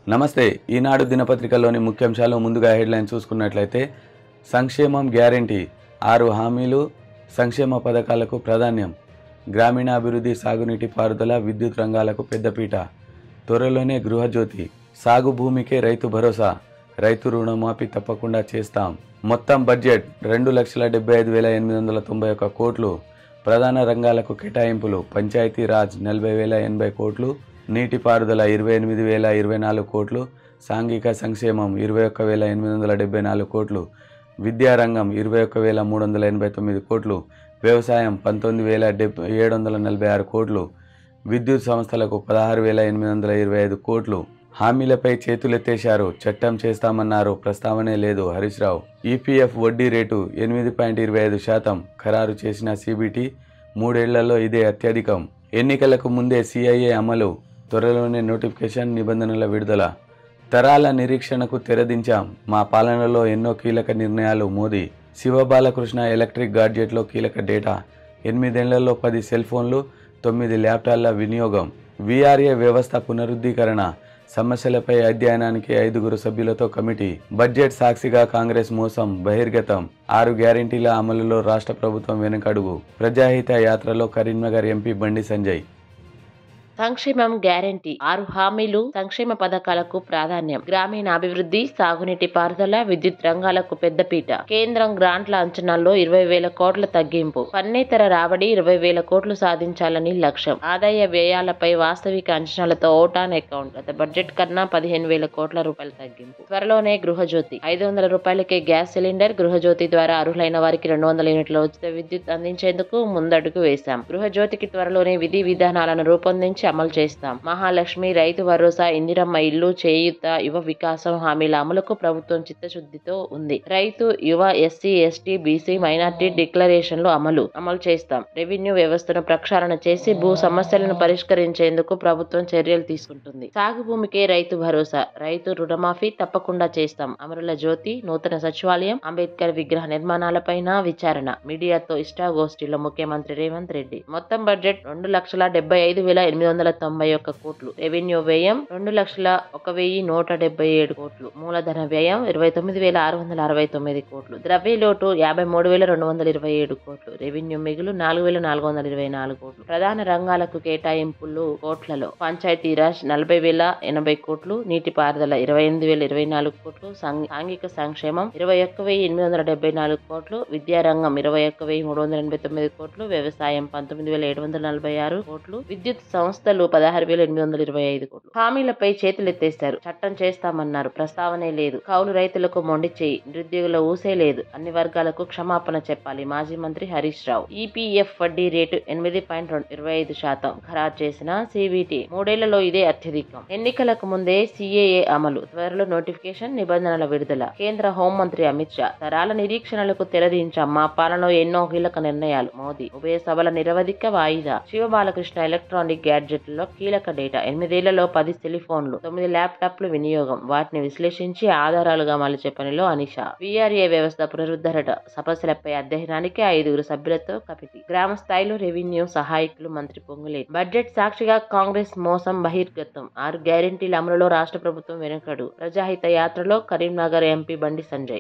నమస్తే ఈనాడు దినపత్రికలోని ముఖ్యాంశాలు ముందుగా హెడ్లైన్ చూసుకున్నట్లయితే సంక్షేమం గ్యారంటీ ఆరు హామీలు సంక్షేమ పథకాలకు ప్రాధాన్యం గ్రామీణాభివృద్ధి సాగునీటి పారుదల విద్యుత్ రంగాలకు పెద్దపీట త్వరలోనే గృహజ్యోతి సాగు భూమికే రైతు భరోసా రైతు రుణమాఫీ తప్పకుండా చేస్తాం మొత్తం బడ్జెట్ రెండు లక్షల డెబ్బై ఐదు వేల ఎనిమిది వందల తొంభై ఒక్క కోట్లు ప్రధాన రంగాలకు కేటాయింపులు పంచాయతీ రాజ్ నలభై వేల ఎనభై కోట్లు నీటిపారుదల ఇరవై ఎనిమిది వేల ఇరవై నాలుగు కోట్లు సాంఘిక సంక్షేమం ఇరవై ఒక్క వేల ఎనిమిది వందల డెబ్బై నాలుగు కోట్లు విద్యారంగం ఇరవై ఒక్క వేల మూడు వందల ఎనభై తొమ్మిది కోట్లు వ్యవసాయం పంతొమ్మిది వేల డెబ్బై ఏడు వందల నలభై ఆరు కోట్లు విద్యుత్ సంస్థలకు పదహారు వేల ఎనిమిది వందల ఇరవై ఐదు కోట్లు హామీలపై చేతులెత్తేశారు చట్టం చేస్తామన్నారు ప్రస్తావనే లేదు హరీష్ రావు ఈపీఎఫ్ వడ్డీ రేటు ఎనిమిది పాయింట్ ఇరవై ఐదు శాతం ఖరారు చేసిన సిబిటి మూడేళ్లలో ఇదే అత్యధికం ఎన్నికలకు ముందే సిఐఏ అమలు త్వరలోనే నోటిఫికేషన్ నిబంధనల విడుదల తరాల నిరీక్షణకు తెరదించాం మా పాలనలో ఎన్నో కీలక నిర్ణయాలు మోదీ శివబాలకృష్ణ ఎలక్ట్రిక్ గాడ్జెట్లో కీలక డేటా ఎనిమిదేళ్లలో పది సెల్ ఫోన్లు తొమ్మిది ల్యాప్టాప్ల వినియోగం విఆర్ఏ వ్యవస్థ పునరుద్ధీకరణ సమస్యలపై అధ్యయనానికి ఐదుగురు సభ్యులతో కమిటీ బడ్జెట్ సాక్షిగా కాంగ్రెస్ మోసం బహిర్గతం ఆరు గ్యారంటీల అమలులో రాష్ట్ర ప్రభుత్వం వెనుకడుగు ప్రజాహిత యాత్రలో కరీంనగర్ ఎంపీ బండి సంజయ్ సంక్షేమం గ్యారంటీ ఆరు హామీలు సంక్షేమ పథకాలకు ప్రాధాన్యం గ్రామీణాభివృద్ధి సాగునీటి పారుదల విద్యుత్ రంగాలకు పెద్దపీట కేంద్రం గ్రాంట్ల అంచనాల్లో ఇరవై వేల కోట్ల తగ్గింపు పన్నేతర రాబడి ఇరవై వేల కోట్లు సాధించాలని లక్ష్యం ఆదాయ వ్యయాలపై వాస్తవిక అంచనాలతో ఓటాన్ అకౌంట్ గత బడ్జెట్ కన్నా పదిహేను వేల కోట్ల రూపాయల తగ్గింపు త్వరలోనే గృహజ్యోతి ఐదు వందల రూపాయలకే గ్యాస్ సిలిండర్ గృహజ్యోతి ద్వారా అర్హులైన వారికి రెండు వందల యూనిట్ల ఉచిత విద్యుత్ అందించేందుకు ముందడుగు వేశాం గృహజ్యోతికి త్వరలోనే విధి విధానాలను రూపొందించి అమలు చేస్తాం మహాలక్ష్మి రైతు భరోసా ఇందిరమ్మ ఇల్లు చేయూత యువ వికాసం హామీల అమలుకు ప్రభుత్వం చిత్తశుద్ధితో ఉంది రైతు యువ ఎస్సీ ఎస్టీ బీసీ మైనార్టీ డిక్లరేషన్లు అమలు అమలు చేస్తాం రెవెన్యూ వ్యవస్థను ప్రక్షాళన చేసి భూ సమస్యలను పరిష్కరించేందుకు ప్రభుత్వం చర్యలు తీసుకుంటుంది సాగు భూమికే రైతు భరోసా రైతు రుణమాఫీ తప్పకుండా చేస్తాం అమరుల జ్యోతి నూతన సచివాలయం అంబేద్కర్ విగ్రహ నిర్మాణాలపైన విచారణ మీడియాతో ఇష్టాగోష్ఠిలో ముఖ్యమంత్రి రేవంత్ రెడ్డి మొత్తం బడ్జెట్ రెండు లక్షల డెబ్బై ఐదు వేల ఎనిమిది వందల తొంభై ఒక్క కోట్లు రెవెన్యూ వ్యయం రెండు లక్షల ఒక వెయ్యి నూట డెబ్బై ఏడు కోట్లు మూలధన వ్యయం ఇరవై తొమ్మిది వేల ఆరు వందల అరవై తొమ్మిది కోట్లు ద్రవ్య లోటు యాభై మూడు వేల రెండు వందల ఇరవై ఏడు కోట్లు రెవెన్యూ మిగులు నాలుగు వేల నాలుగు వందల ఇరవై నాలుగు కోట్లు ప్రధాన రంగాలకు కేటాయింపులు కోట్లలో పంచాయతీరాజ్ నలభై వేల ఎనభై కోట్లు నీటిపారుదల ఇరవై ఎనిమిది వేల ఇరవై నాలుగు కోట్లు సాంఘి- సాంఘిక సంక్షేమం ఇరవై ఒక్క వెయ్యి ఎనిమిది వందల డెబ్బై నాలుగు కోట్లు విద్యారంగం ఇరవై ఒక్క వెయ్యి మూడు వందల ఎనభై తొమ్మిది కోట్లు వ్యవసాయం పంతొమ్మిది వేల ఏడు వందల నలభై ఆరు కోట్లు విద్యుత్ సంస్థలు పదహారు వేల ఎనిమిది వందల ఇరవై ఐదు కోట్లు హామీలపై చేతులెత్తేశారు చట్టం చేస్తామన్నారు ప్రస్తావనే లేదు కౌలు రైతులకు మొండి చేయి నిరుద్యోగుల ఊసే లేదు అన్ని వర్గాలకు క్షమాపణ చెప్పాలి మాజీ మంత్రి హరీష్ రావు ఈపీఎఫ్ వడ్డీ రేటు ఎనిమిది పాయింట్ ఇరవై ఐదు శాతం ఖరారు చేసిన సిబిటి మూడేళ్లలో ఇదే అత్యధికం ఎన్నికలకు ముందే సిఏఏ అమలు త్వరలో నోటిఫికేషన్ నిబంధనల విడుదల కేంద్ర హోంమంత్రి అమిత్ షా తరాల నిరీక్షణలకు తెరదించాం మా పాలనలో ఎన్నో కీలక నిర్ణయాలు మోదీ ఉభయ సభల నిరవధిక వాయిదా శివబాలకృష్ణ ఎలక్ట్రానిక్ గ్యాడ్జెట్లలో కీలక డేటా ఎనిమిదేళ్లలో పది సెలిఫోన్లు తొమ్మిది ల్యాప్టాప్లు వినియోగం వాటిని విశ్లేషించి ఆధారాలుగా మలిచే పనిలో అనిష విఆర్ఏ వ్యవస్థ పునరుద్ధరణ సమస్యలపై అధ్యయనానికి ఐదుగురు సభ్యులతో కమిటీ గ్రామ స్థాయిలో రెవెన్యూ సహాయకులు మంత్రి పొంగులేటి బడ్జెట్ సాక్షిగా కాంగ్రెస్ మోసం బహిర్గతం ఆరు గ్యారెంటీల అమలులో రాష్ట్ర ప్రభుత్వం వెనుకడు ప్రజాహిత యాత్రలో కరీంనగర్ ఎంపీ బండి సంజయ్